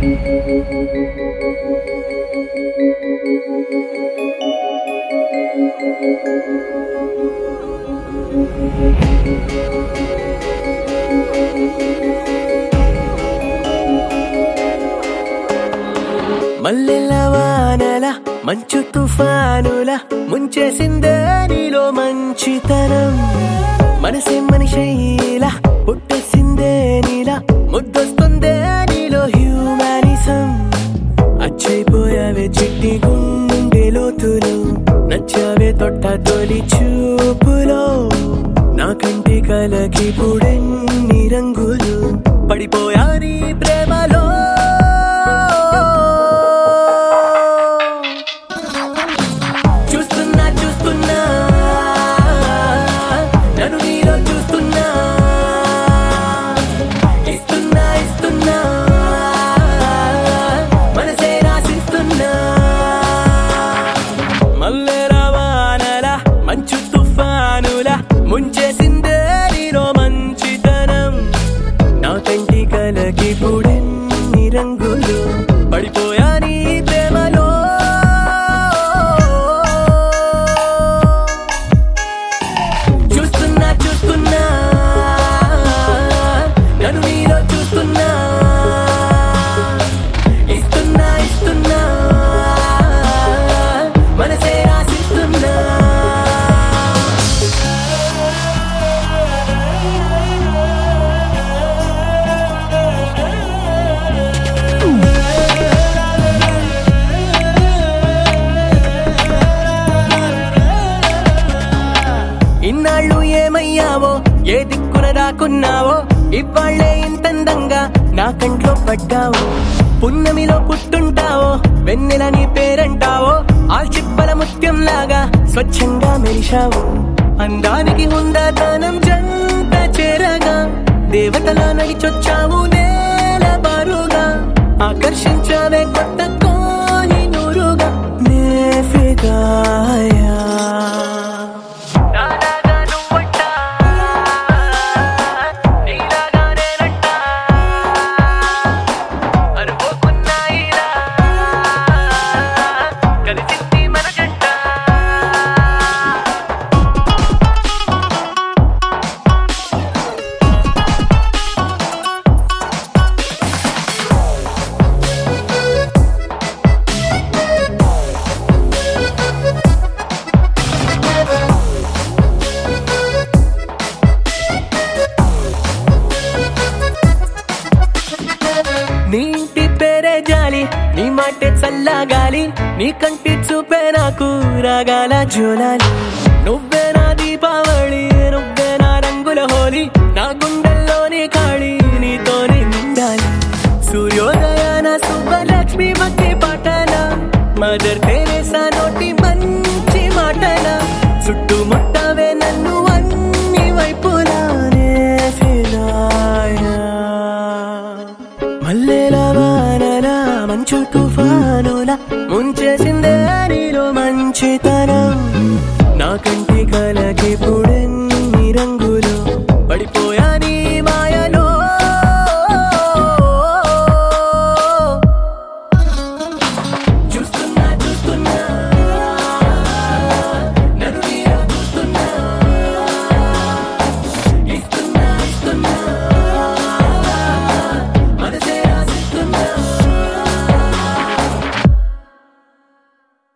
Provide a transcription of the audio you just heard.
మల్లెల వానల మంచు తుఫానుల ముంచేసిందే నీలో మంచితనం మనసే మనిషైలా పుట్టేసిందే నీలా ముద్దొస్తుందే నీలో హ్యూమానిజం అచ్చైపోయావే చిట్టి గుండె లోతులు నచ్చావే తొట్ట తొలి చూపులో నా కంటి కలకి పుడెన్ని రంగులు పడిపోయా నీ ప్రేమలో చూస్తున్నా చూస్తున్నా నన్ను నీలో చూస్తున్నా ఇస్తున్నా ఇస్తున్నా మనసే రాసిస్తున్నా మల్లె రవాణల మంచు తుఫానుల ముంచేసిందే నీలో మంచితనం నా కంటి కలకి పుడెన్ని రంగులు పడిపోయా నీ ప్రేమలో చూస్తున్నా చూస్తున్నా నన్ను నీలో చూస్తున్నా ఇస్తున్నా ఇస్తున్నా మనసే రాసిస్తున్నా ఇన్నాళ్ళు ఏమయ్యావో ఏ దిక్కున దాక్కున్నావో ఇవాళ్లే ఇంతందంగా నా కంట్లో పడ్డావు పున్నమిలో పుట్టుంటావో వెన్నెల నీ పేరంటావో ఆల్చిప్పల ముత్యం లాగా స్వచ్ఛంగా మెరిశావు అందానికి హుందాతనం జంట చేరగా దేవతలా నడిచొచ్చావు నేల బారుగా ఆకర్షించావే కొత్త కోహి నూరుగా నే ఫిదాయా నాలాగా నువ్వట నీలాగా నేనంట అనుకోకున్నా ఇలా కలిసింది మన జంట నీ ఇంటి పేరే జాలి నీ మాటే చల్లగాలి నీ కంటి చూపే నాకు రాగాల జోలాలి నువ్వే నా దీపావళి నువ్వే నా రంగుల హోలీ నా గుండెల్లోని ఖాళీ నీతోనే నిండాలి సూర్యోదయాన సుబ్బలక్ష్మి మధ్య పాటల మదర్ తెరేసా నోటి మంచి మాటల చుట్టుముట్టవే నన్ను అన్ని వైపులానే ఫిరాయా మల్లెల వానల మంచు తుఫానుల ముంచేసిందే నీలో మంచితనం